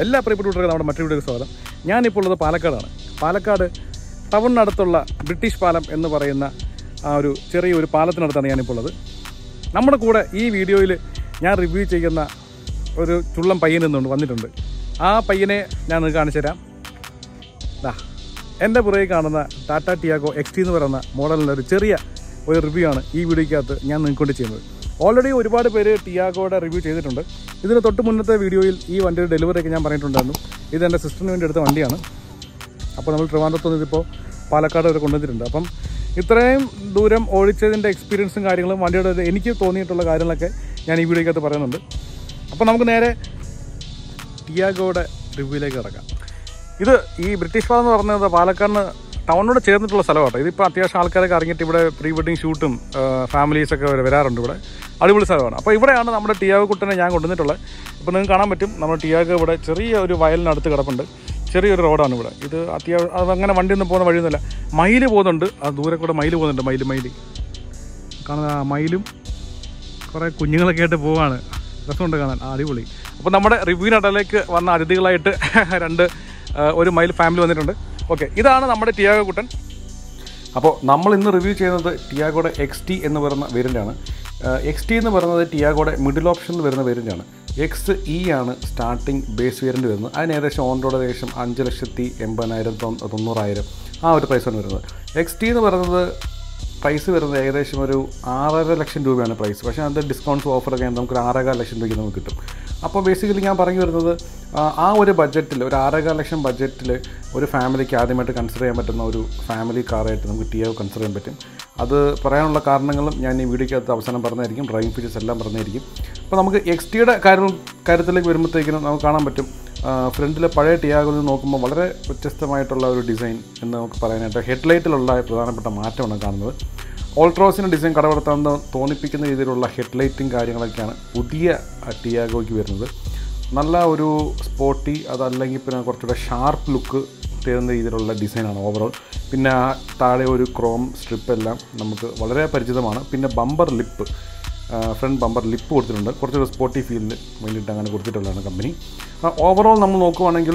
എല്ലാ പ്രിയപ്പെട്ടവർക്ക് നമ്മുടെ മറ്റൊരു വീഡിയോ സ്വാഗതം ഞാനിപ്പോൾ ഉള്ളത് പാലക്കാടാണ് പാലക്കാട് ടൗണിനടുത്തുള്ള ബ്രിട്ടീഷ് പാലം എന്ന് പറയുന്ന ആ ഒരു ചെറിയ ഒരു പാലത്തിനടുത്താണ് ഞാനിപ്പോൾ ഉള്ളത് നമ്മുടെ കൂടെ ഈ വീഡിയോയിൽ ഞാൻ റിവ്യൂ ചെയ്യുന്ന ഒരു ചുള്ളം പയ്യൻ എന്നുണ്ട് വന്നിട്ടുണ്ട് ആ പയ്യനെ ഞാൻ നിങ്ങൾക്ക് കാണിച്ചു തരാം ദാ എൻ്റെ പുറകെ കാണുന്ന ടാറ്റ ടിയാഗോ എക്സ് ടി എന്ന് പറയുന്ന മോഡലിൻ്റെ ഒരു ചെറിയ ഒരു റിവ്യൂ ആണ് ഈ വീഡിയോയ്ക്കകത്ത് ഞാൻ നിങ്ങൾക്കൊണ്ട് ചെയ്യുന്നത് ഓൾറെഡി ഒരുപാട് പേര് ടിയാഗോയുടെ റിവ്യൂ ചെയ്തിട്ടുണ്ട് ഇതിന് തൊട്ട് മുന്നത്തെ വീഡിയോയിൽ ഈ വണ്ടിയുടെ ഡെലിവറിയൊക്കെ ഞാൻ പറഞ്ഞിട്ടുണ്ടായിരുന്നു ഇത് എൻ്റെ സിസ്റ്ററിന് വേണ്ടി എടുത്ത വണ്ടിയാണ് അപ്പോൾ നമ്മൾ ട്രിവാൻഡ്രത്ത് നിന്ന് ഇതിപ്പോൾ പാലക്കാട് വരെ കൊണ്ടുവന്നിട്ടുണ്ട് അപ്പം ഇത്രയും ദൂരം ഓടിച്ചതിൻ്റെ എക്സ്പീരിയൻസും കാര്യങ്ങളും വണ്ടിയുടെ ഒരു- എനിക്ക് തോന്നിയിട്ടുള്ള കാര്യങ്ങളൊക്കെ ഞാൻ ഈ വീഡിയോയ്ക്കകത്ത് പറയുന്നുണ്ട് അപ്പോൾ നമുക്ക് നേരെ ടിയാഗോയുടെ റിവ്യൂയിലേക്ക് കിടക്കാം ഇത് ഈ ബ്രിട്ടീഷ് പാലം എന്ന് പറഞ്ഞത് പാലക്കാടിന് ടൗണിനോട് ചേർന്നിട്ടുള്ള സ്ഥലമാണ് ഇതിപ്പോൾ അത്യാവശ്യം ആൾക്കാരൊക്കെ ഇറങ്ങിയിട്ട് ഇവിടെ പ്രീ വെഡിങ് ഷൂട്ടും ഫാമിലീസൊക്കെ വരെ വരാറുണ്ട് ഇവിടെ അടിപൊളി സ്ഥലമാണ് അപ്പോൾ ഇവിടെയാണ് നമ്മുടെ ടിയാഗോ കുട്ടനെ ഞാൻ കൊണ്ടുവന്നിട്ടുള്ളത് ഇപ്പോൾ നിങ്ങൾക്ക് കാണാൻ പറ്റും നമ്മുടെ ടിയാഗോ ഇവിടെ ചെറിയ ഒരു വയലിനടുത്ത് കിടപ്പുണ്ട് ചെറിയൊരു റോഡാണ് ഇവിടെ ഇത് അത്യാവശ്യം അത് അങ്ങനെ വണ്ടിയൊന്നും പോകുന്ന വഴിയൊന്നുമില്ല മയില് പോകുന്നുണ്ട് ആ ദൂരെ കൂടെ മയില് പോകുന്നുണ്ട് മയില് മയില് കാണുന്ന ആ മയിലും കുറേ കുഞ്ഞുങ്ങളൊക്കെ ആയിട്ട് പോവാണ് രസമുണ്ട് കാണാൻ ആ അടിപൊളി അപ്പോൾ നമ്മുടെ റിവ്യൂവിനിടയിലേക്ക് വന്ന അതിഥികളായിട്ട് രണ്ട് ആ, ഒരു മൈൽ ഫാമിലി വന്നിട്ടുണ്ട് ഓക്കെ ഇതാണ് നമ്മുടെ ടിയാഗോ കുട്ടൻ അപ്പോൾ നമ്മൾ ഇന്ന് റിവ്യൂ ചെയ്യുന്നത് ടിയാഗോയുടെ എക്സ് ടി എന്ന് പറയുന്ന വേരിയൻ്റാണ് എക്സ് ടി എന്ന് പറയുന്നത് ടിയാഗോയുടെ മിഡിൽ ഓപ്ഷനിൽ വരുന്ന വേരിയൻ്റാണ് എക്സ് ഇ ആണ് സ്റ്റാർട്ടിംഗ് ബേസ് വേരിയൻ്റ് വരുന്നത് അതിന് ഏകദേശം ഓൺ റോഡ് ഏകദേശം അഞ്ച് ലക്ഷത്തി എൺപതിനായിരം തൊ- തൊണ്ണൂറായിരം ആ ഒരു പ്രൈസാണ് വരുന്നത് എക്സ് ടി എന്ന് പറയുന്നത് പ്രൈസ് വരുന്നത് ഏകദേശം ഒരു ആറര ലക്ഷം രൂപയാണ് പ്രൈസ് പക്ഷേ അതിൻ്റെ ഡിസ്കൗണ്ട്സ് ഓഫറൊക്കെ നമുക്ക് ഒരു ആറേകാൽ ലക്ഷം രൂപയ്ക്ക് നമുക്ക് കിട്ടും അപ്പോൾ ബേസിക്കലി ഞാൻ പറഞ്ഞു വരുന്നത് ആ, ആ ഒരു ബഡ്ജറ്റിൽ ഒരു ആറേകാൽ ലക്ഷം ബഡ്ജറ്റിൽ ഒരു ഫാമിലിക്ക് ആദ്യമായിട്ട് കൺസിഡർ ചെയ്യാൻ പറ്റുന്ന ഒരു ഫാമിലി കാറായിട്ട് നമുക്ക് ടി ഒ കൺസിഡർ ചെയ്യാൻ പറ്റും അത് പറയാനുള്ള കാരണങ്ങളും ഞാൻ ഈ വീഡിയോയ്ക്കകത്ത് അവസാനം പറഞ്ഞായിരിക്കും ഡ്രൈവിംഗ് ഫീച്ചേഴ്സ് എല്ലാം പറഞ്ഞായിരിക്കും അപ്പോൾ നമുക്ക് എക്സ് ടിയുടെ കാര്യം കാര്യത്തിലേക്ക് വരുമ്പോഴത്തേക്കിനും നമുക്ക് കാണാൻ പറ്റും ഫ്രണ്ടിലെ പഴയ ടിയാഗോയിൽ നിന്ന് നോക്കുമ്പോൾ വളരെ വ്യത്യസ്തമായിട്ടുള്ള ഒരു ഡിസൈൻ എന്ന് നമുക്ക് പറയാനായിട്ട് ഹെഡ്ലൈറ്റിലുള്ള പ്രധാനപ്പെട്ട മാറ്റമാണ് കാണുന്നത് ഓൾട്രോസിൻ്റെ ഡിസൈൻ കടപ്പെടുത്താമെന്ന് തോന്നിപ്പിക്കുന്ന രീതിയിലുള്ള ഹെഡ്ലൈറ്റും കാര്യങ്ങളൊക്കെയാണ് പുതിയ ടിയാഗോയ്ക്ക് വരുന്നത് നല്ല ഒരു സ്പോട്ടി അതല്ലെങ്കിൽ പിന്നെ കുറച്ചുകൂടെ ഷാർപ്പ് ലുക്ക് തരുന്ന രീതിയിലുള്ള ഡിസൈനാണ് ഓവറോൾ പിന്നെ ആ താഴെ ഒരു ക്രോം സ്ട്രിപ്പ് എല്ലാം നമുക്ക് വളരെ പരിചിതമാണ് പിന്നെ bumper lip front bumper lip കൊടുത്തിട്ടുണ്ട് കുറച്ചൊരു സ്പോട്ടി ഫീലിന് വേണ്ടിയിട്ട് അങ്ങനെ കൊടുത്തിട്ടുള്ളതാണ് കമ്പനി ഓവറോൾ നമ്മൾ നോക്കുവാണെങ്കിൽ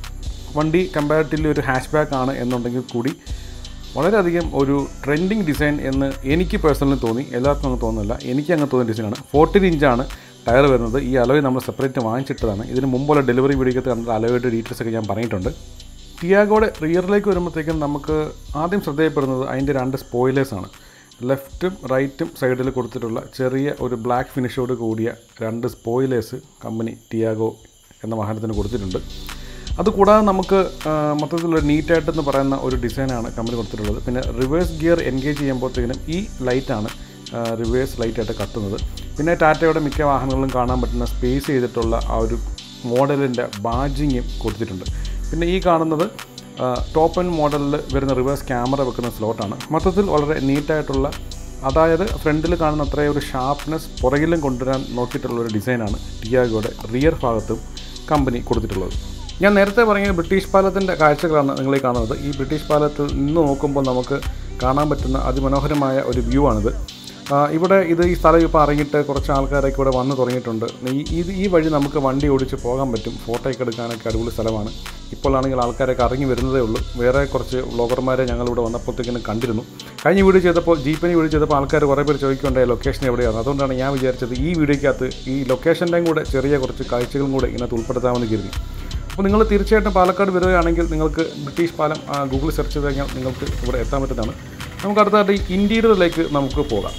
വണ്ടി കമ്പാരിറ്റീവ്ലി ഒരു ഹാഷ് ബാക്ക് ആണ് എന്നുണ്ടെങ്കിൽ കൂടി വളരെയധികം ഒരു ട്രെൻഡിങ് ഡിസൈൻ എന്ന് എനിക്ക് പേഴ്സണലി തോന്നി എല്ലാവർക്കും അങ്ങ് തോന്നുന്നില്ല എനിക്ക് അങ്ങ് തോന്നിയ ഡിസൈനാണ് ഫോർട്ടീൻ ഇഞ്ചാണ് ടയർ വരുന്നത് ഈ അലോയ് നമ്മൾ സെപ്പറേറ്റ് വാങ്ങിച്ചിട്ടതാണ് ഇതിന് മുമ്പുള്ള ഡെലിവറി വീഡിയോക്കകത്ത് കണ്ട അലോയുടെ ഡീറ്റെയിൽസ് ഒക്കെ ഞാൻ പറഞ്ഞിട്ടുണ്ട് ടിയാഗോയുടെ റിയറിലേക്ക് വരുമ്പോഴത്തേക്കും നമുക്ക് ആദ്യം ശ്രദ്ധയപ്പെടുന്നത് അതിൻ്റെ രണ്ട് സ്പോയിലേഴ്സാണ് ലെഫ്റ്റും റൈറ്റും സൈഡിൽ കൊടുത്തിട്ടുള്ള ചെറിയ ഒരു ബ്ലാക്ക് ഫിനിഷോട് കൂടിയ രണ്ട് സ്പോയിലേഴ്സ് കമ്പനി ടിയാഗോ എന്ന വാഹനത്തിന് കൊടുത്തിട്ടുണ്ട് അതുകൂടാതെ നമുക്ക് ആ, മൊത്തത്തിലുള്ള നീറ്റായിട്ടെന്ന് പറയുന്ന ഒരു ഡിസൈനാണ് കമ്പനി കൊടുത്തിട്ടുള്ളത് പിന്നെ റിവേഴ്സ് ഗിയർ എൻഗേജ് ചെയ്യുമ്പോഴത്തേക്കിനും ഈ ലൈറ്റാണ് റിവേഴ്സ് ലൈറ്റായിട്ട് കത്തുന്നത് പിന്നെ ടാറ്റയുടെ മിക്ക വാഹനങ്ങളിലും കാണാൻ പറ്റുന്ന സ്പേസ് ചെയ്തിട്ടുള്ള ആ ഒരു മോഡലിൻ്റെ ബാജിങ്ങും കൊടുത്തിട്ടുണ്ട് പിന്നെ ഈ കാണുന്നത് ടോപ്പ് എൻ മോഡലിൽ വരുന്ന റിവേഴ്സ് ക്യാമറ വെക്കുന്ന സ്ലോട്ടാണ് മൊത്തത്തിൽ വളരെ നീറ്റായിട്ടുള്ള അതായത് ഫ്രണ്ടിൽ കാണുന്ന അത്രയും ഒരു ഷാർപ്നെസ് പുറകിലും കൊണ്ടുവരാൻ നോക്കിയിട്ടുള്ള ഒരു ഡിസൈനാണ് ടിയാഗോയുടെ റിയർ ഭാഗത്തും കമ്പനി കൊടുത്തിട്ടുള്ളത് ഞാൻ നേരത്തെ പറഞ്ഞ ബ്രിട്ടീഷ് പാലത്തിൻ്റെ കാഴ്ചകളാണ് നിങ്ങൾ ഈ കാണുന്നത് ഈ ബ്രിട്ടീഷ് പാലത്തിൽ നിന്ന് നോക്കുമ്പോൾ നമുക്ക് കാണാൻ പറ്റുന്ന അതിമനോഹരമായ ഒരു വ്യൂ ആണിത് ആ, ഇവിടെ ഇത് ഈ സ്ഥലം ഇപ്പോൾ ഇറങ്ങിയിട്ട് കുറച്ച് ആൾക്കാരൊക്കെ ഇവിടെ വന്ന് തുടങ്ങിയിട്ടുണ്ട് ഈ ഇത് ഈ വഴി നമുക്ക് വണ്ടി ഓടിച്ച് പോകാൻ പറ്റും ഫോട്ടോയൊക്കെ എടുക്കാനൊക്കെ അടിപൊളി സ്ഥലമാണ് ഇപ്പോഴാണെങ്കിൽ ആൾക്കാരൊക്കെ ഇറങ്ങി വരുന്നതേ ഉള്ളൂ വേറെ കുറച്ച് വ്ളോഗർമാരെ ഞങ്ങളിവിടെ വന്നപ്പോഴത്തേക്കിനും കണ്ടിരുന്നു കഴിഞ്ഞ വീഡിയോ ചെയ്തപ്പോൾ ജീപ്പനി വീഡിയോ ചെയ്തപ്പോൾ ആൾക്കാർ കുറേ പേര് ചോദിക്കുന്നുണ്ടായ ലൊക്കേഷൻ എവിടെയാണ് അതുകൊണ്ടാണ് ഞാൻ വിചാരിച്ചത് ഈ വീഡിയോയ്ക്കകത്ത് ഈ ലൊക്കേഷൻ്റെയും കൂടെ ചെറിയ കുറച്ച് കാഴ്ചകളും കൂടെ ഇതിനകത്ത് ഉൾപ്പെടുത്താമെന്ന് കരുതി അപ്പോൾ നിങ്ങൾ തീർച്ചയായിട്ടും പാലക്കാട് വരികയാണെങ്കിൽ നിങ്ങൾക്ക് ബ്രിട്ടീഷ് പാലം ആ, ഗൂഗിളിൽ സെർച്ച് ചെയ്ത് കഴിഞ്ഞാൽ നിങ്ങൾക്ക് ഇവിടെ എത്താൻ പറ്റുന്നതാണ് നമുക്ക് അടുത്തതായിട്ട് ഈ ഇൻറ്റീരിയറിലേക്ക് നമുക്ക് പോകാം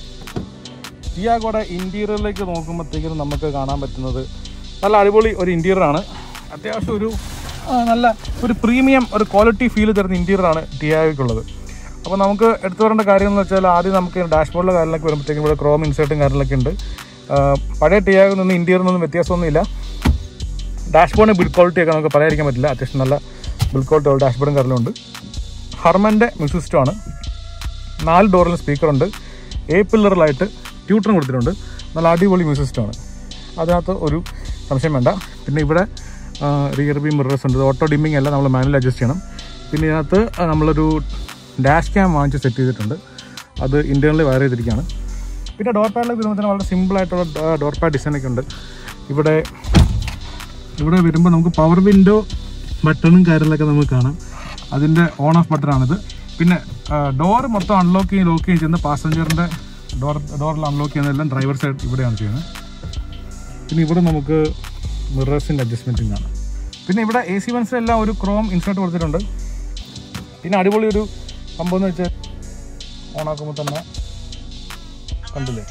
ടിയാഗോടെ ഇൻറ്റീരിയറിലേക്ക് നോക്കുമ്പോഴത്തേക്കും നമുക്ക് കാണാൻ പറ്റുന്നത് നല്ല അടിപൊളി ഒരു ഇൻറ്റീരിയറാണ് അത്യാവശ്യം ഒരു ആ, നല്ല ഒരു പ്രീമിയം ഒരു ക്വാളിറ്റി ഫീൽ തരുന്ന ഇൻറ്റീരിയറാണ് ടിയാഗോയ്ക്കുള്ളത് അപ്പോൾ നമുക്ക് എടുത്തു പറയേണ്ട കാര്യം എന്ന് വെച്ചാൽ ആദ്യം നമുക്ക് ഡാഷ്ബോർഡിലെ കാര്യങ്ങളൊക്കെ വരുമ്പോഴത്തേക്കും ഇവിടെ ക്രോം ഇൻസേർട്ടും കാര്യങ്ങളൊക്കെ ഉണ്ട് ആ, പഴയ ടിയാഗോ നിന്ന് ഇൻറ്റീരിയറിനൊന്നും വ്യത്യാസമൊന്നുമില്ല ഡാഷ്ബോർഡിന് ബിൽഡ് ക്വാളിറ്റി ഒക്കെ നമുക്ക് പറയാതിരിക്കാൻ പറ്റില്ല അത്യാവശ്യം നല്ല ബിൽഡ് ക്വാളിറ്റി ഉള്ള ഡാഷ്ബോർഡും കാര്യങ്ങളുണ്ട് ഹർമൻ്റെ മ്യൂസിക് സിസ്റ്റമാണ് നാല് ഡോറിൽ സ്പീക്കറുണ്ട് എ പില്ലറിലായിട്ട് ട്യൂട്ടറും കൊടുത്തിട്ടുണ്ട് നല്ല അടിപൊളി മ്യൂസിക് സിസ്റ്റമാണ് അതിനകത്ത് ഒരു സംശയം വേണ്ട പിന്നെ ഇവിടെ റിയർ ബി മിറേഴ്സ് ഉണ്ട് ഓട്ടോ ഡിമ്മിങ് എല്ലാം നമ്മൾ മാനുവൽ അഡ്ജസ്റ്റ് ചെയ്യണം പിന്നെ ഇതിനകത്ത് ആ, നമ്മളൊരു ഡാഷ് ക്യാം വാങ്ങിച്ച് സെറ്റ് ചെയ്തിട്ടുണ്ട് അത് ഇൻറ്റേർണലി വയർ ചെയ്തിരിക്കുകയാണ് പിന്നെ ഡോർ പാഡിലേക്ക് വരുമ്പോൾ തന്നെ വളരെ സിമ്പിളായിട്ടുള്ള ഡോർ പാഡ് ഡിസൈനൊക്കെ ഉണ്ട് ഇവിടെ ഇവിടെ വരുമ്പോൾ നമുക്ക് പവർ വിൻഡോ ബട്ടണും കാര്യങ്ങളൊക്കെ നമുക്ക് കാണാം അതിൻ്റെ ഓൺ ഓഫ് ബട്ടണാണിത് പിന്നെ ഡോർ മൊത്തം അൺലോക്ക് ചെയ്യും ലോക്ക് ചെയ്യും ചെയ്യുന്ന പാസഞ്ചറിൻ്റെ ഡോർ ഡോറിൽ അൺലോക്ക് ചെയ്യുന്നതെല്ലാം ഡ്രൈവർ സൈഡ് ഇവിടെയാണ് ചെയ്യുന്നത് പിന്നെ ഇവിടെ നമുക്ക് മിറേഴ്സിൻ്റെ അഡ്ജസ്റ്റ്മെൻറ്റും കാണാം പിന്നെ ഇവിടെ എ സി വൺസിലെല്ലാം ഒരു ക്രോം ഇൻസേർട്ട് കൊടുത്തിട്ടുണ്ട് പിന്നെ അടിപൊളി ഒരു സംഭവം എന്ന് വെച്ചാൽ ഓണാക്കുമ്പോൾ തന്നെ കണ്ടില്ലേ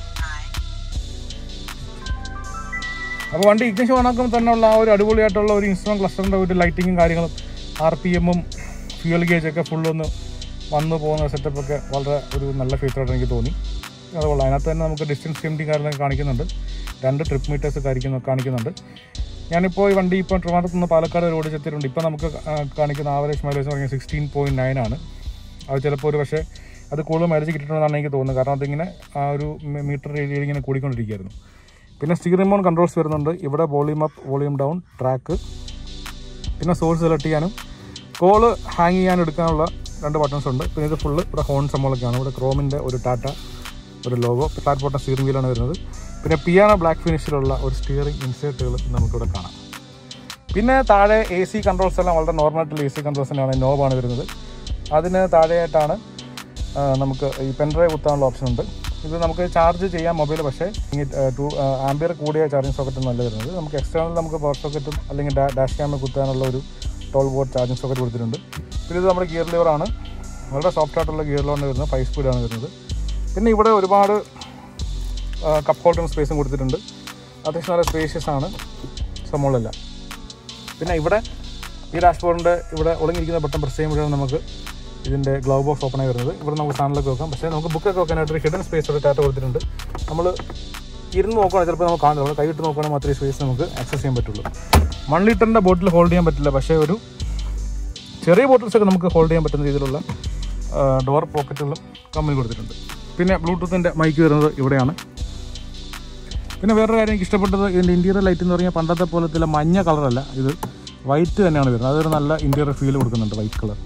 അപ്പോൾ വണ്ടി ഇഗ്നിഷൻ ഓണാക്കുമ്പോൾ തന്നെ ഉള്ള ആ ഒരു അടിപൊളിയായിട്ടുള്ള ഒരു ഇൻസ്ട്രുമെന്റ് ക്ലസ്റ്ററിൻ്റെ ഒരു ലൈറ്റിങ്ങും കാര്യങ്ങളും ആർ പി എമ്മും ഫ്യൂൽ ഗേജ് ഒക്കെ ഫുള്ളൊന്ന് വന്നു പോകുന്ന സെറ്റപ്പ് ഒക്കെ വളരെ ഒരു നല്ല ഫീച്ചറായിട്ട് എനിക്ക് തോന്നി അതുപോലെ അതിനകത്ത് തന്നെ നമുക്ക് ഡിസ്റ്റൻസ് ലിമിറ്റിംഗ് കാര്യങ്ങളൊക്കെ കാണിക്കുന്നുണ്ട് രണ്ട് ട്രിപ്പ് മീറ്റേഴ്സ് കാണിക്കുന്നു കാണിക്കുന്നുണ്ട് ഞാനിപ്പോൾ ഈ വണ്ടി ഇപ്പോൾ ട്രിവാൻഡ്രത്ത് നിന്ന് പാലക്കാട് വരെ ഓടിച്ചെത്തിയിട്ടുണ്ട് ഇപ്പോൾ നമുക്ക് ആ, കാണിക്കുന്ന ആവറേജ് മൈലേജ് പറഞ്ഞാൽ സിക്സ്റ്റീൻ പോയിൻറ്റ് നയൻ ആണ് അത് ചിലപ്പോൾ ഒരു പക്ഷേ അത് കൂടുതൽ മൈലേജ് കിട്ടിയിട്ടുണ്ടെന്നാണ് എനിക്ക് തോന്നുന്നത് കാരണം അതിങ്ങനെ ആ ഒരു മീറ്റർ രീതിയിൽ ഇങ്ങനെ കൂടിക്കൊണ്ടിരിക്കുകയായിരുന്നു പിന്നെ സ്റ്റിയറിംഗ് മോൺ കൺട്രോൾസ് വരുന്നുണ്ട് ഇവിടെ volume up volume down track പിന്നെ സോഴ്സ് സെലക്ട് ചെയ്യാനും കോള് ഹാങ് ചെയ്യാൻ എടുക്കാനുള്ള രണ്ട് ബട്ടൺസ് ഉണ്ട് പിന്നെ ഇത് ഫുള്ള് ഇവിടെ ഹോൺ സംഭവങ്ങളൊക്കെയാണ് ഇവിടെ ക്രോമിൻ്റെ ഒരു ടാറ്റ ഒരു ലോഗോ ഫ്ലാറ്റ് ബോട്ടം സ്റ്റിയറിംഗ് വീലാണ് വരുന്നത് പിന്നെ പിയാനോ ബ്ലാക്ക് ഫിനിഷിലുള്ള ഒരു സ്റ്റിയറിംഗ് ഇൻസേർട്ടുകൾ നമുക്കിവിടെ കാണാം പിന്നെ താഴെ എ സി കൺട്രോൾസ് എല്ലാം വളരെ നോർമലായിട്ടുള്ള എ സി കൺട്രോൾസ് തന്നെയാണ് നോബാണ് വരുന്നത് അതിന് താഴെയായിട്ടാണ് ആ, നമുക്ക് ഈ പെൻഡ്രൈവ് കുത്താനുള്ള ഓപ്ഷൻ ഉണ്ട് ഇത് നമുക്ക് ചാർജ് ചെയ്യാം മൊബൈൽ പക്ഷേ ടു ആംബിയർ കൂടിയ ചാർജിങ് സോക്കറ്റ് നല്ല വരുന്നത് നമുക്ക് എക്സ്റ്റേണൽ നമുക്ക് പവർ സോക്കറ്റും അല്ലെങ്കിൽ ഡാഷ് ക്യാമറ കുത്താനുള്ള ഒരു ട്വൽവ് വോട്ട് ചാർജിങ് സോക്കറ്റ് കൊടുത്തിട്ടുണ്ട് പിന്നെ ഇത് നമ്മുടെ ഗിയർ ലിവറാണ് വളരെ സോഫ്റ്റ് ആയിട്ടുള്ള ഗിയർ ലിവറാണ് വരുന്നത് ഫൈവ് സ്പീഡാണ് വരുന്നത് പിന്നെ ഇവിടെ ഒരുപാട് കപ്പ് ഹോൾഡറും സ്പേസും കൊടുത്തിട്ടുണ്ട് അത്യാവശ്യം നല്ല സ്പേഷ്യസ് ആണ് സംഭവങ്ങളെല്ലാം പിന്നെ ഇവിടെ ഈ ഡാഷ്ബോർഡിൻ്റെ ഇവിടെ ഒളിഞ്ഞിരിക്കുന്ന ബട്ടൺ പ്രസ് ചെയ്യുമ്പോഴാണ് നമുക്ക് ഇതിൻ്റെ ഗ്ലൗ ബോക്സ് ഓപ്പൺ ആയി വരുന്നത് ഇവിടെ നമുക്ക് സാധനങ്ങളൊക്കെ വെക്കാം പക്ഷേ നമുക്ക് ബുക്കൊക്കെ വെക്കാനായിട്ട് ഒരു ഹിഡൻ സ്പേസ് ഒരു ടാറ്റ കൊടുത്തിട്ടുണ്ട് നമ്മൾ ഇരുന്ന് നോക്കുകയാണെങ്കിൽ ചിലപ്പോൾ നമുക്ക് കാണില്ല നമ്മൾ കൈയിട്ട് നോക്കുകയാണെങ്കിൽ മാത്രമേ സ്പേസ് നമുക്ക് ആക്സസ് ചെയ്യാൻ പറ്റുള്ളൂ വൺ ലിറ്ററിൻ്റെ ബോട്ടിൽ ഹോൾഡ് ചെയ്യാൻ പറ്റില്ല പക്ഷേ ഒരു ചെറിയ ബോട്ടിൽസ് ഒക്കെ നമുക്ക് ഹോൾഡ് ചെയ്യാൻ പറ്റുന്ന രീതിയിലുള്ള ഡോർ പോക്കറ്റുകളും കമ്പനി കൊടുത്തിട്ടുണ്ട് പിന്നെ ബ്ലൂടൂത്തിൻ്റെ മൈക്ക് വരുന്നത് ഇവിടെയാണ് പിന്നെ വേറൊരു കാര്യം എനിക്ക് ഇഷ്ടപ്പെട്ടത് ഇതിൻ്റെ ഇൻറ്റീരിയർ ലൈറ്റ് എന്ന് പറഞ്ഞാൽ പണ്ടത്തെ പോലത്തെ മഞ്ഞ കളറല്ല ഇത് വൈറ്റ് തന്നെയാണ് വരുന്നത് അതൊരു നല്ല ഇൻറ്റീരിയർ ഫീൽ കൊടുക്കുന്നുണ്ട് white colour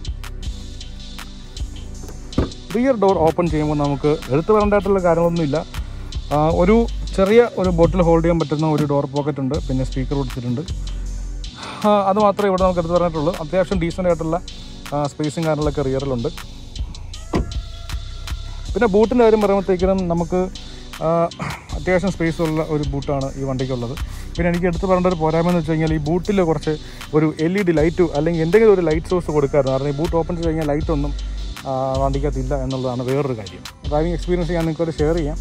rear door open ചെയ്യുമ്പോൾ നമുക്ക് എടുത്തു പറയേണ്ടതായിട്ടുള്ള കാര്യങ്ങളൊന്നുമില്ല ആ, ഒരു ചെറിയ ഒരു ബോട്ടിൽ ഹോൾഡ് ചെയ്യാൻ പറ്റുന്ന ഒരു ഡോർ പോക്കറ്റ് ഉണ്ട് പിന്നെ സ്പീക്കർ കൊടുത്തിട്ടുണ്ട് ആ, അത് മാത്രമേ ഇവിടെ നമുക്ക് എടുത്ത് പറഞ്ഞിട്ടുള്ളൂ അത്യാവശ്യം ഡീസൻ്റ് ആയിട്ടുള്ള സ്പേസും കാര്യങ്ങളൊക്കെ റിയറിലുണ്ട് പിന്നെ ബൂട്ടിൻ്റെ കാര്യം പറയുമ്പോഴത്തേക്കിനും നമുക്ക് ആ, അത്യാവശ്യം സ്പേസ് ഉള്ള ഒരു ബൂട്ടാണ് ഈ വണ്ടിക്കുള്ളത് പിന്നെ എനിക്ക് എടുത്ത് പറയേണ്ട ഒരു പോരായ്മ എന്ന് വെച്ച് കഴിഞ്ഞാൽ ഈ ബൂട്ടിൽ കുറച്ച് ഒരു എൽ ഇ ഡി ലൈറ്റ് അല്ലെങ്കിൽ എന്തെങ്കിലും ഒരു ലൈറ്റ് സോഴ്സ് കൊടുക്കാറുണ്ട് കാരണം ഈ ബൂട്ട് ഓപ്പൺ ചെയ്ത് കഴിഞ്ഞാൽ ലൈറ്റ് ഒന്നും ആ, വണ്ടിക്കകത്തില്ല എന്നുള്ളതാണ് വേറൊരു കാര്യം ഡ്രൈവിംഗ് എക്സ്പീരിയൻസ് ഞാൻ നിങ്ങൾക്ക് ഷെയർ ചെയ്യാം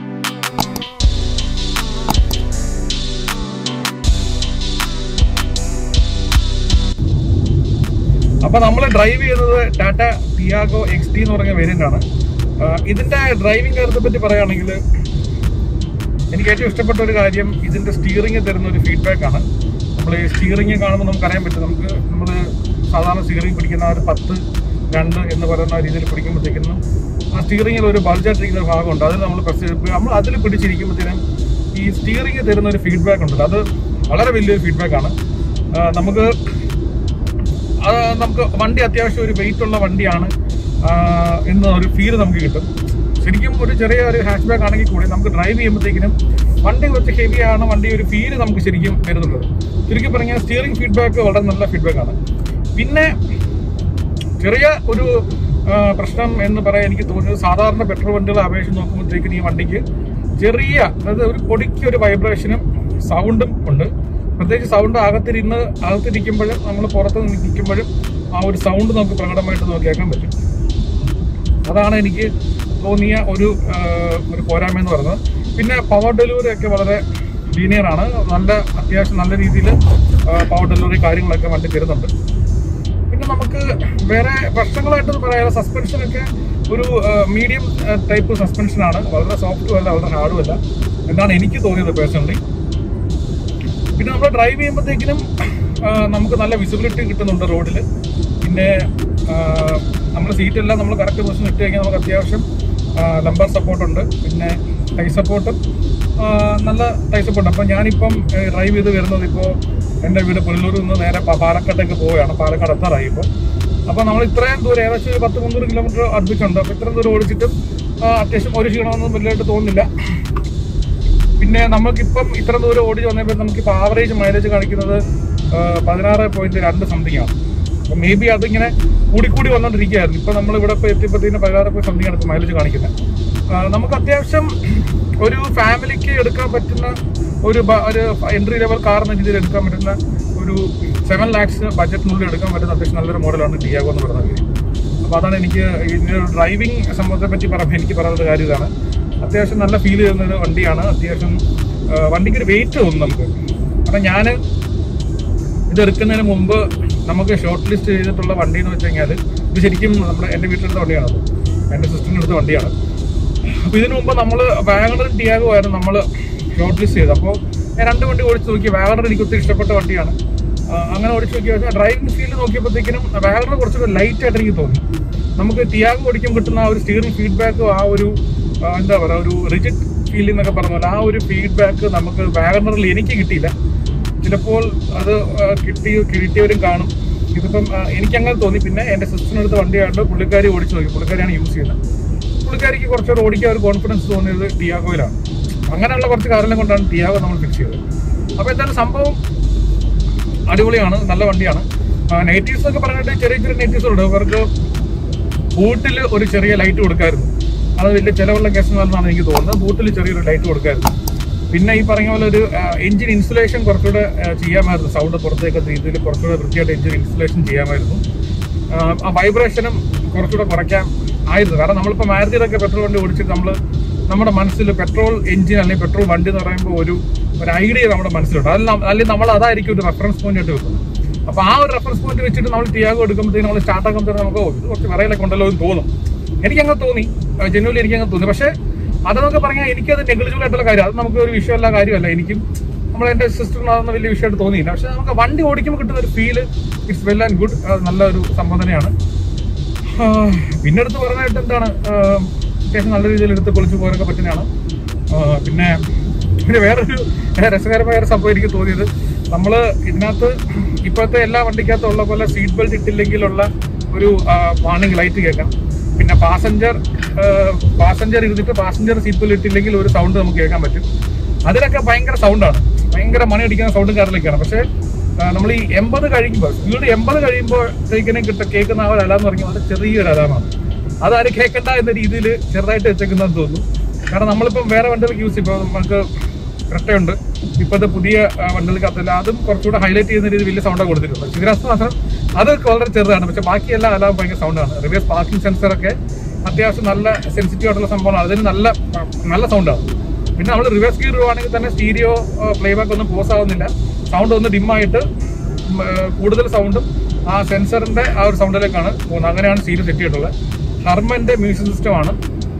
അപ്പൊ നമ്മൾ ഡ്രൈവ് ചെയ്തത് ടാറ്റ ടിയാഗോ എക്സ് ടി എന്ന് പറഞ്ഞ വേരിയന്റ് ആണ് ആ, ഇതിന്റെ ഡ്രൈവിംഗ് കാര്യത്തെ പറ്റി പറയുകയാണെങ്കിൽ എനിക്ക് ഏറ്റവും ഇഷ്ടപ്പെട്ട ഒരു കാര്യം ഇതിന്റെ സ്റ്റിയറിംഗ് തരുന്ന ഒരു ഫീഡ്ബാക്ക് ആണ് നമ്മൾ ഈ സ്റ്റിയറിംഗ് കാണുമ്പോൾ നമുക്ക് അറിയാൻ പറ്റും നമുക്ക് നമ്മൾ സാധാരണ സ്റ്റിയറിംഗ് പിടിക്കുന്ന ആ ഒരു പത്ത് രണ്ട് എന്ന് പറയുന്ന രീതിയിൽ പിടിക്കുമ്പോഴത്തേക്കും ആ സ്റ്റിയറിംഗിൽ ഒരു ബൾജായിട്ടിരിക്കുന്ന ഭാഗമുണ്ട് അതിൽ നമ്മൾ പ്രസ് ചെയ്ത് നമ്മൾ അതിൽ പിടിച്ചിരിക്കുമ്പോഴത്തേനും ഈ സ്റ്റിയറിംഗ് തരുന്ന ഒരു ഫീഡ്ബാക്ക് ഉണ്ടല്ലോ അത് വളരെ വലിയൊരു ഫീഡ്ബാക്ക് ആണ് ആ, നമുക്ക് അത് നമുക്ക് വണ്ടി അത്യാവശ്യം ഒരു വെയിറ്റ് ഉള്ള വണ്ടിയാണ് ആ, എന്ന ഒരു ഫീൽ നമുക്ക് കിട്ടും ശരിക്കും ഒരു ചെറിയ ഒരു ഹാച്ച് ബാക്ക് ആണെങ്കിൽ കൂടി നമുക്ക് ഡ്രൈവ് ചെയ്യുമ്പോഴത്തേക്കിനും വണ്ടി കുറച്ച് ഹെവി ആണ് വണ്ടി ഒരു ഫീല് നമുക്ക് ശരിക്കും വരുന്നുള്ളത് ചുരുക്കി പറഞ്ഞാൽ സ്റ്റിയറിംഗ് ഫീഡ്ബാക്ക് വളരെ നല്ല ഫീഡ്ബാക്ക് ആണ് പിന്നെ ചെറിയ ഒരു ആ, പ്രശ്നം എന്ന് പറയാൻ എനിക്ക് തോന്നുന്നത് സാധാരണ പെട്രോൾ വണ്ടികളെ അപേക്ഷിച്ച് നോക്കുമ്പോഴത്തേക്കും ഈ വണ്ടിക്ക് ചെറിയ അതായത് ഒരു പൊടിക്ക് ഒരു വൈബ്രേഷനും സൗണ്ടും ഉണ്ട് പ്രത്യേകിച്ച് സൗണ്ട് അകത്തിരുന്ന് അകത്തിരിക്കുമ്പോഴും നമ്മൾ പുറത്ത് നിൽക്കുമ്പോഴും ആ ഒരു സൗണ്ട് നമുക്ക് പ്രകടമായിട്ട് നമുക്ക് കേൾക്കാൻ പറ്റും അതാണ് എനിക്ക് തോന്നിയ ഒരു ആ, ഒരു പോരായ്മ എന്ന് പറയുന്നത് പിന്നെ പവർ ഡെലിവറി ഒക്കെ വളരെ ലീനിയർ ആണ് നല്ല അത്യാവശ്യം നല്ല രീതിയിൽ പവർ ഡെലിവറി കാര്യങ്ങളൊക്കെ വണ്ടി തരുന്നുണ്ട് പിന്നെ നമുക്ക് വേറെ വർഷങ്ങളായിട്ട് പറയാനുള്ള സസ്പെൻഷൻ ഒക്കെ ഒരു മീഡിയം ടൈപ്പ് സസ്പെൻഷൻ ആണ് വളരെ സോഫ്റ്റും അല്ല വളരെ ഹാർഡും അല്ല എന്നാണ് എനിക്ക് തോന്നിയത് പേഴ്സണലി പിന്നെ നമ്മൾ ഡ്രൈവ് ചെയ്യുമ്പോഴത്തേക്കിനും നമുക്ക് നല്ല വിസിബിലിറ്റി കിട്ടുന്നുണ്ട് റോഡിൽ പിന്നെ നമ്മുടെ സീറ്റെല്ലാം നമ്മൾ കറക്റ്റ് പൊസിഷൻ ഇട്ട് കഴിഞ്ഞാൽ നമുക്ക് അത്യാവശ്യം ലംബർ സപ്പോർട്ടുണ്ട് പിന്നെ ടൈ സപ്പോർട്ടും നല്ല ടൈ സപ്പോർട്ട് അപ്പോൾ ഞാനിപ്പം ഡ്രൈവ് ചെയ്ത് വരുന്നത് ഇപ്പോൾ എൻ്റെ വീട് പുനലൂരിൽ നിന്ന് നേരെ പ- പാലക്കാട്ടേക്ക് പോവുകയാണ് പാലക്കാട് എത്താറായി ഇപ്പോൾ അപ്പോൾ നമ്മൾ ഇത്രയും ദൂരം ഏകദേശം ഒരു പത്ത് മുന്നൂറ് കിലോമീറ്റർ അടുപ്പിച്ചുണ്ട് അപ്പോൾ ഇത്രയും ദൂരം ഓടിച്ചിട്ടും ആ, അത്യാവശ്യം ഒരു ക്ഷീണമൊന്നും വലിയതായിട്ട് തോന്നുന്നില്ല പിന്നെ പിന്നെ നമുക്കിപ്പം ഇത്ര ദൂരം ഓടി വന്നപ്പോൾ നമുക്കിപ്പോൾ ആവറേജ് മൈലേജ് കാണിക്കുന്നത് പതിനാറ് പോയിന്റ് രണ്ട് സംതിങ് ആണ് അപ്പോൾ മേ ബി അതിങ്ങനെ കൂടിക്കൂടി വന്നുകൊണ്ടിരിക്കുകയായിരുന്നു ഇപ്പോൾ നമ്മൾ ഇവിടെ ഇപ്പോൾ എത്തിയപ്പോഴത്തേന് പതിനാറ് പോയിന്റ് സംതിങ് ആണ് ഇപ്പോൾ മൈലേജ് കാണിക്കുന്നത് ആ, നമുക്ക് അത്യാവശ്യം ഒരു ഫാമിലിക്ക് എടുക്കാൻ പറ്റുന്ന ഒരു ബ- ഒരു എൻട്രി ലെവൽ കാർ എന്ന രീതിയിൽ എടുക്കാൻ പറ്റുന്ന ഒരു സെവൻ ലാക്സ് ബഡ്ജറ്റിനുള്ളിൽ എടുക്കാൻ പറ്റുന്ന അത്യാവശ്യം നല്ലൊരു മോഡലാണ് ടിയാഗോ എന്ന് പറയുന്നത് അപ്പോൾ അതാണ് എനിക്ക് ഇതിൻ്റെ ഒരു ഡ്രൈവിംഗ് സംഭവത്തെ പറ്റി പറയുമ്പോൾ എനിക്ക് പറയാനുള്ള കാര്യം ഇതാണ് അത്യാവശ്യം നല്ല ഫീൽ ചെയ്യുന്ന ഒരു വണ്ടിയാണ് അത്യാവശ്യം ആ, വണ്ടിക്ക് ഒരു വെയിറ്റ് തോന്നും നമുക്ക് കാരണം ഞാൻ ഇത് എടുക്കുന്നതിന് മുമ്പ് നമുക്ക് ഷോർട്ട് ലിസ്റ്റ് ചെയ്തിട്ടുള്ള വണ്ടി എന്ന് വെച്ച് കഴിഞ്ഞാൽ ഇത് ശരിക്കും നമ്മുടെ എൻ്റെ വീട്ടിലെടുത്ത വണ്ടിയാണ് എൻ്റെ സിസ്റ്ററിൻ്റെ അടുത്ത വണ്ടിയാണ് അപ്പോൾ ഇതിനു മുമ്പ് നമ്മൾ വാഗണർ ടിയാഗോ ആയിരുന്നു നമ്മൾ ഷോർട്ട് ലിസ്റ്റ് ചെയ്തത് അപ്പോൾ ഞാൻ രണ്ട് വണ്ടി ഓടിച്ച് നോക്കി വാഗണർ എനിക്ക് ഒത്തിരി ഇഷ്ടപ്പെട്ട വണ്ടിയാണ് ആ, അങ്ങനെ ഓടിച്ച് നോക്കിയ പക്ഷേ ഡ്രൈവിംഗ് ഫീൽഡ് നോക്കിയപ്പോഴത്തേക്കിനും വാഗണർ കുറച്ചുകൂടെ ലൈറ്റ് ആയിട്ട് എനിക്ക് തോന്നി നമുക്ക് ടിയാഗോ ഓടിക്കും കിട്ടുന്ന ആ ഒരു സ്റ്റിയറിംഗ് ഫീഡ്ബാക്കും ആ ഒരു ആ, എന്താ പറയുക ഒരു റിജിഡ് ഫീലിംഗ് എന്നൊക്കെ പറഞ്ഞ പോലെ ആ ഒരു ഫീഡ്ബാക്ക് നമുക്ക് വാഗണറിൽ എനിക്ക് കിട്ടിയില്ല ചിലപ്പോൾ അത് ആ, കിട്ടി കിട്ടിയവരും കാണും ഇതിപ്പം ആ, എനിക്കങ്ങനെ തോന്നി പിന്നെ എൻ്റെ സിസ്റ്ററിനടുത്ത് വണ്ടിയായിട്ട് പുള്ളിക്കാരി ഓടിച്ചു നോക്കി പുള്ളിക്കാരിയാണ് യൂസ് ചെയ്യുന്നത് പുള്ളിക്കാരിക്ക് കുറച്ചുകൂടെ ഓടിക്കാൻ ഒരു കോൺഫിഡൻസ് തോന്നിയത് ടിയാഗോയിലാണ് അങ്ങനെയുള്ള കുറച്ച് കാരണങ്ങൾ കൊണ്ടാണ് ടിയാഗോ നമ്മൾ ഫിക്സ് ചെയ്തത് അപ്പോൾ എന്തായാലും സംഭവം അടിപൊളിയാണ് നല്ല വണ്ടിയാണ് നെഗറ്റീവ്സ് ഒക്കെ പറഞ്ഞിട്ട് ചെറിയ ചെറിയ നെഗറ്റീവ്സ് ഉണ്ട് അവർക്ക് ബൂട്ടിൽ ഒരു ചെറിയ ലൈറ്റ് കൊടുക്കായിരുന്നു അത് വലിയ ചിലവുള്ള കേസ് എന്നാണ് എനിക്ക് തോന്നുന്നത് ബൂട്ടിൽ ചെറിയൊരു ലൈറ്റ് കൊടുക്കായിരുന്നു പിന്നെ ഈ പറഞ്ഞ പോലെ ഒരു എഞ്ചിൻ ഇൻസുലേഷൻ കുറച്ചുകൂടെ ആ, ചെയ്യാമായിരുന്നു സൗണ്ട് പുറത്തേക്ക് രീതിയിൽ കുറച്ചുകൂടെ വൃത്തിയായിട്ട് എഞ്ചിൻ ഇൻസുലേഷൻ ചെയ്യാമായിരുന്നു ആ, ആ വൈബ്രേഷനും കുറച്ചുകൂടെ കുറയ്ക്കാൻ ആയിരുന്നു കാരണം നമ്മളിപ്പോൾ മാരുതിയിലൊക്കെ പെട്രോൾ വണ്ടി ഓടിച്ചിട്ട് നമ്മൾ നമ്മുടെ മനസ്സിൽ പെട്രോൾ എഞ്ചിൻ അല്ലെങ്കിൽ പെട്രോൾ വണ്ടി എന്ന് പറയുമ്പോൾ ഒരു ഒരു ഐഡിയ നമ്മുടെ മനസ്സിലുണ്ട് അതിൽ നം- അല്ലെങ്കിൽ നമ്മൾ അതായിരിക്കും ഒരു റെഫറൻസ് പോയിന്റ് ആയിട്ട് വെക്കുന്നത് അപ്പോൾ ആ ഒരു റെഫറൻസ് പോയിന്റ് വെച്ചിട്ട് നമ്മൾ ടിയാഗോ എടുക്കുമ്പോഴത്തേക്ക് നമ്മൾ സ്റ്റാർട്ട് ആക്കുമ്പോൾ നമുക്ക് ഓ, ഇത് കുറച്ച് വിറയിലൊക്കെ ഉണ്ടല്ലോ എന്ന് തോന്നും എനിക്കങ്ങനെ തോന്നി ജനുവലി എനിക്കങ്ങനെ തോന്നി പക്ഷേ അതെന്നൊക്കെ പറഞ്ഞാൽ എനിക്കത് നെഗ്ലിജിബിൾ ആയിട്ടുള്ള കാര്യം അത് നമുക്ക് ഒരു വിഷയമല്ല കാര്യമല്ല എനിക്കും നമ്മൾ എൻ്റെ സിസ്റ്ററിന് അതൊന്നും വലിയ വിഷയമായിട്ട് തോന്നിയില്ല പക്ഷേ നമുക്ക് വണ്ടി ഓടിക്കുമ്പോൾ കിട്ടുന്ന ഒരു feel it's well and good നല്ലൊരു സംഭവം തന്നെയാണ് ആ, പിന്നെ എടുത്ത് പറഞ്ഞായിട്ട് എന്താണ് ആ, അത്യാവശ്യം നല്ല രീതിയിൽ എടുത്ത് പൊളിച്ച് പോകാനൊക്കെ പറ്റുന്നതാണ് ആ, പിന്നെ പിന്നെ വേറൊരു രസകരമായ ഒരു സംഭവം എനിക്ക് തോന്നിയത് നമ്മൾ ഇതിനകത്ത് ഇപ്പോഴത്തെ എല്ലാ വണ്ടിക്കകത്തും ഉള്ള പോലെ സീറ്റ് ബെൽറ്റ് ഇട്ടില്ലെങ്കിലുള്ള ഒരു വാർണിംഗ് ലൈറ്റ് കേൾക്കാം പിന്നെ പാസഞ്ചർ പാസഞ്ചർ ഇരുന്നിട്ട് പാസഞ്ചർ സീറ്റ് ബെൽറ്റ് ഇട്ടില്ലെങ്കിൽ ഒരു സൗണ്ട് നമുക്ക് കേൾക്കാൻ പറ്റും അതിലൊക്കെ ഭയങ്കര സൗണ്ടാണ് ഭയങ്കര മണി അടിക്കുന്ന സൗണ്ടും കാര്യങ്ങളൊക്കെയാണ് പക്ഷേ നമ്മൾ ഈ എൺപത് കഴിയുമ്പോൾ സ്പീഡ് എൺപത് കഴിയുമ്പോഴത്തേക്കിനെ കിട്ട കേൾക്കുന്ന ആ ഒരു അലാം എന്ന് പറഞ്ഞാൽ അത് ചെറിയൊരു അലാമാണ് അതാരും കേൾക്കണ്ട എന്ന രീതിയിൽ ചെറുതായിട്ട് വെച്ചേക്കുന്നതെന്ന് തോന്നുന്നു കാരണം നമ്മളിപ്പം വേറെ വണ്ടികൾക്ക് യൂസ് ഇപ്പോൾ നമുക്ക് ക്രെട്ടയുണ്ട് ഇപ്പോഴത്തെ പുതിയ ആ, വണ്ടികൾക്കകത്തല്ല അതും കുറച്ചുകൂടെ ഹൈലൈറ്റ് ചെയ്യുന്ന രീതിയിൽ വലിയ സൗണ്ടാണ് കൊടുത്തിട്ടുണ്ട് സിഗ്രാസ് മാത്രം അത് വളരെ ചെറുതാണ് പക്ഷെ ബാക്കിയെല്ലാം അലാം ഭയങ്കര സൗണ്ടാണ് റിവേഴ്സ് പാർക്കിംഗ് സെൻസറൊക്കെ അത്യാവശ്യം നല്ല സെൻസിറ്റീവ് ആയിട്ടുള്ള സംഭവമാണ് അതിന് നല്ല നല്ല സൗണ്ടാണ് പിന്നെ നമ്മൾ റിവേഴ്സ് ഗിയർ ഇടുവാണെങ്കിൽ തന്നെ സ്റ്റീരിയോ പ്ലേബാക്ക് ഒന്നും പോസ് ആവുന്നില്ല സൗണ്ട് ഒന്ന് ഡിമ്മായിട്ട് കൂടുതൽ സൗണ്ടും ആ സെൻസറിന്റെ ആ ഒരു സൗണ്ടിലേക്കാണ് പോകുന്നത് അങ്ങനെയാണ് സ്റ്റീരിയോ സെറ്റ് ചെയ്തിട്ടുള്ളത് ഹർമന്റെ മ്യൂസിക് സിസ്റ്റം ആണ്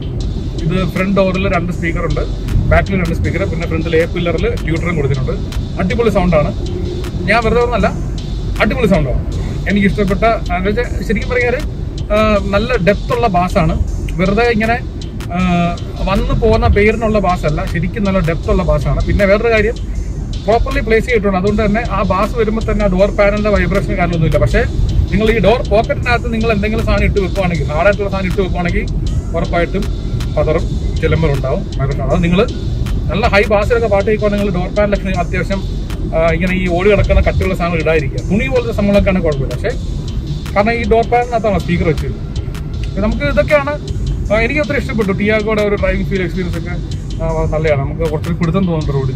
ഇത് ഫ്രണ്ട് ഡോറിൽ രണ്ട് സ്പീക്കർ ഉണ്ട് ബാക്കിൽ രണ്ട് സ്പീക്കർ പിന്നെ ഫ്രണ്ടിൽ എ പില്ലറിൽ ട്യൂട്ടറും കൊടുത്തിട്ടുണ്ട് അടിപൊളി സൗണ്ടാണ് ഞാൻ വെറുതെ ഒന്നല്ല അടിപൊളി സൗണ്ടാണ് എനിക്ക് ഇഷ്ടപ്പെട്ട എന്ന് വെച്ചാൽ ശരിക്കും പറഞ്ഞാൽ നല്ല ഡെപ്ത് ഉള്ള ബാസാണ് വെറുതെ ഇങ്ങനെ ആ, വന്നു പോകുന്ന പേരിനുള്ള ബാസല്ല ശരിക്കും നല്ല ഡെപ്ത് ഉള്ള ബാസാണ് പിന്നെ വേറൊരു കാര്യം പ്രോപ്പർലി പ്ലേസ് ചെയ്തിട്ടുണ്ട് അതുകൊണ്ട് തന്നെ ആ ബാസ് വരുമ്പോൾ തന്നെ ആ ഡോർ പാനലിന്റെ വൈബ്രേഷൻ കാര്യമൊന്നുമില്ല പക്ഷേ നിങ്ങൾ ഈ ഡോർ പോക്കറ്റിനകത്ത് നിങ്ങൾ എന്തെങ്കിലും സാധനം ഇട്ട് വെക്കുവാണെങ്കിൽ ഹാർഡായിട്ടുള്ള സാധനം ഇട്ട് വെക്കുവാണെങ്കിൽ ഉറപ്പായിട്ടും പതറും ചിലമ്പറും ഉണ്ടാവും vibration ഉണ്ടാവും. അത് നിങ്ങൾ നല്ല ഹൈ ബാസിലൊക്കെ പാട്ട് കേൾക്കുവാണെങ്കിൽ നിങ്ങൾ ഡോർ പാനലൊക്കെ നിങ്ങൾ അത്യാവശ്യം ആ, ഇങ്ങനെ ഈ ഓടി കിടക്കുന്ന കട്ടിയുള്ള സാധനം ഇടാതിരിക്കുക തുണി പോലത്തെ സംഭവങ്ങളൊക്കെ ആണെങ്കിൽ കുഴപ്പമില്ല പക്ഷേ കാരണം ഈ ഡോർ പാനലിനകത്താണ് സ്പീക്കർ വെച്ചത് അപ്പോൾ നമുക്ക് ഇതൊക്കെയാണ് ആ, എനിക്ക് ഒത്തിരി ഇഷ്ടപ്പെട്ടു ടിയാഗോയുടെ ഒരു ഡ്രൈവിംഗ് ഫീൽ എക്സ്പീരിയൻസ് ഒക്കെ ആ, നല്ലതാണ് നമുക്ക് കുറച്ചൊരു പിടുത്തം തോന്നുന്നുണ്ട് റോഡിൽ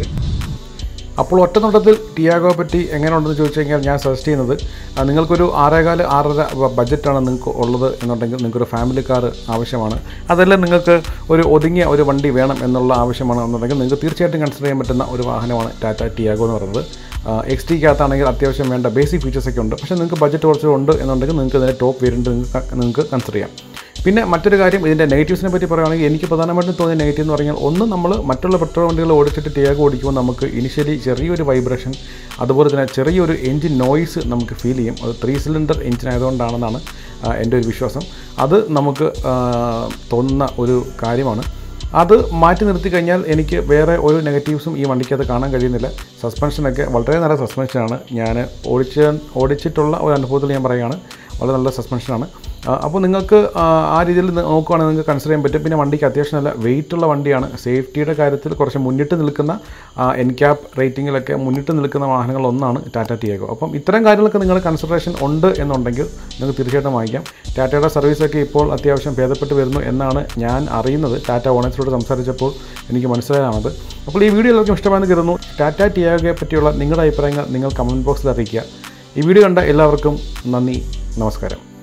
അപ്പോൾ ഒറ്റ നോട്ടത്തിൽ ടിയാഗോയെ പറ്റി എങ്ങനെയുണ്ടെന്ന് ചോദിച്ചു കഴിഞ്ഞാൽ ഞാൻ സജസ്റ്റ് ചെയ്യുന്നത് ആ, നിങ്ങൾക്കൊരു ആറേകാല് ആറര ബ- ബഡ്ജറ്റാണ് നിങ്ങൾക്ക് ഉള്ളത് എന്നുണ്ടെങ്കിൽ നിങ്ങൾക്കൊരു ഫാമിലി കാർ ആവശ്യമാണ് അതല്ല നിങ്ങൾക്ക് ഒരു ഒതുങ്ങിയ ഒരു വണ്ടി വേണം എന്നുള്ള ആവശ്യമാണ് എന്നുണ്ടെങ്കിൽ നിങ്ങൾക്ക് തീർച്ചയായിട്ടും കൺസിഡർ ചെയ്യാൻ പറ്റുന്ന ഒരു വാഹനമാണ് ടാറ്റ ടിയാഗോ എന്ന് പറയുന്നത് എക്സ് ടിക്കകത്താണെങ്കിൽ അത്യാവശ്യം വേണ്ട ബേസിക് ഫീച്ചേഴ്സൊക്കെ ഉണ്ട് പക്ഷേ നിങ്ങൾക്ക് ബഡ്ജറ്റ് കുറച്ച് ഉണ്ട് എന്നുണ്ടെങ്കിൽ നിങ്ങൾക്ക് ഇതിൻ്റെ ടോപ്പ് വേരിയൻറ്റ് നിങ്ങൾക്ക് നിങ്ങൾക്ക് കൺസിഡർ ചെയ്യാം പിന്നെ മറ്റൊരു കാര്യം ഇതിൻ്റെ നെഗറ്റീവ്സിനെ പറ്റി പറയുകയാണെങ്കിൽ എനിക്ക് പ്രധാനമായിട്ടും തോന്നിയ നെഗറ്റീവ് എന്ന് പറഞ്ഞാൽ ഒന്ന് നമ്മൾ മറ്റുള്ള പെട്രോൾ വണ്ടികൾ ഓടിച്ചിട്ട് ടിയാഗോ ഓടിക്കുമ്പോൾ നമുക്ക് ഇനിഷ്യലി ചെറിയൊരു വൈബ്രേഷൻ അതുപോലെ തന്നെ ചെറിയൊരു എൻജിൻ നോയ്സ് നമുക്ക് ഫീൽ ചെയ്യും അത് ത്രീ സിലിണ്ടർ എൻജിൻ ആയതുകൊണ്ടാണെന്നാണ് ആ, എൻ്റെ ഒരു വിശ്വാസം അത് നമുക്ക് ആ, തോന്നുന്ന ഒരു കാര്യമാണ് അത് മാറ്റി നിർത്തി കഴിഞ്ഞാൽ എനിക്ക് വേറെ ഒരു നെഗറ്റീവ്സും ഈ വണ്ടിക്കകത്ത് കാണാൻ കഴിയുന്നില്ല സസ്പെൻഷനൊക്കെ വളരെ നല്ല സസ്പെൻഷനാണ് ഞാൻ ഓടിച്ച ഓടിച്ചിട്ടുള്ള ഒരു അനുഭവത്തിൽ ഞാൻ പറയുകയാണ് വളരെ നല്ല സസ്പെൻഷനാണ് അപ്പോൾ നിങ്ങൾക്ക് ആ, ആ രീതിയിൽ നി- നോക്കുകയാണെങ്കിൽ നിങ്ങൾക്ക് കൺസിഡർ ചെയ്യാൻ പറ്റും പിന്നെ വണ്ടിക്ക് അത്യാവശ്യം നല്ല വെയിറ്റ് ഉള്ള വണ്ടിയാണ് സേഫ്റ്റിയുടെ കാര്യത്തിൽ കുറച്ച് മുന്നിട്ട് നിൽക്കുന്ന എൻ ക്യാപ് റേറ്റിങ്ങിലൊക്കെ മുന്നിട്ട് നിൽക്കുന്ന വാഹനങ്ങളൊന്നാണ് ടാറ്റ ടിയാഗോ അപ്പം ഇത്തരം കാര്യങ്ങളൊക്കെ നിങ്ങളുടെ കൺസിഡറേഷൻ ഉണ്ട് എന്നുണ്ടെങ്കിൽ നിങ്ങൾക്ക് തീർച്ചയായിട്ടും വാങ്ങിക്കാം ടാറ്റയുടെ സർവീസൊക്കെ ഇപ്പോൾ അത്യാവശ്യം ഭേദപ്പെട്ട് വരുന്നു എന്നാണ് ഞാൻ അറിയുന്നത് ടാറ്റ ഓണേഴ്സിനോട് സംസാരിച്ചപ്പോൾ എനിക്ക് മനസ്സിലായത് അപ്പോൾ ഈ വീഡിയോ എല്ലാവർക്കും ഇഷ്ടമാണെന്ന് കരുതുന്നു ടാറ്റ ടിയാഗോയെ പറ്റിയുള്ള നിങ്ങളുടെ അഭിപ്രായങ്ങൾ നിങ്ങൾ കമൻറ്റ് ബോക്സിൽ അറിയിക്കുക ഈ വീഡിയോ കണ്ട എല്ലാവർക്കും നന്ദി നമസ്കാരം